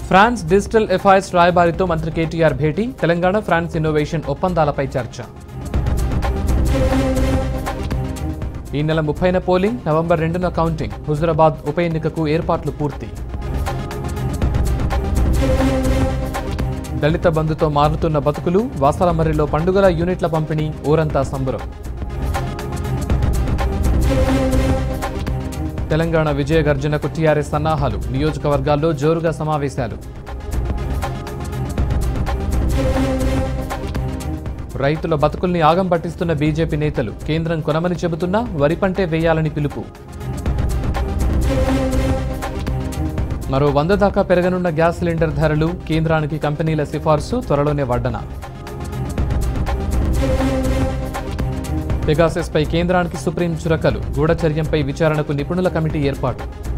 France digital affairs రాయబారితో మంత్రి కేటీఆర్ భేటీ Telangana France innovation ఒప్పందాలపై చర్చ ఈ నెల ముప్పైన పోలింగ్ నవంబర్ రెండున కౌంటింగ్ హుజురాబాద్ ఉప ఎన్నికకు ఏర్పాట్లు పూర్తి దళిత బంధుతో మారుతున్న బతుకులు వాసాలమర్రిలో పండుగల యూనిట్ల పంపిణీ ఊరంతా సంబరం తెలంగాణ విజయ గర్జనకు టీఆర్ఎస్ సన్నాహాలు నియోజకవర్గాల్లో జోరుగా సమావేశాలు రైతుల బతుకుల్ని ఆగం పట్టిస్తున్న బీజేపీ నేతలు కేంద్రం కొనమని చెబుతున్నా వరి పంటే వేయాలని పిలుపు మరో వంద దాకా పెరగనున్న గ్యాస్ సిలిండర్ ధరలు కేంద్రానికి కంపెనీల సిఫార్సు త్వరలోనే వడ్డన పెగాసెస్పై కేంద్రానికి సుప్రీం చురకలు గూఢచర్యంపై విచారణకు నిపుణుల కమిటీ ఏర్పాటు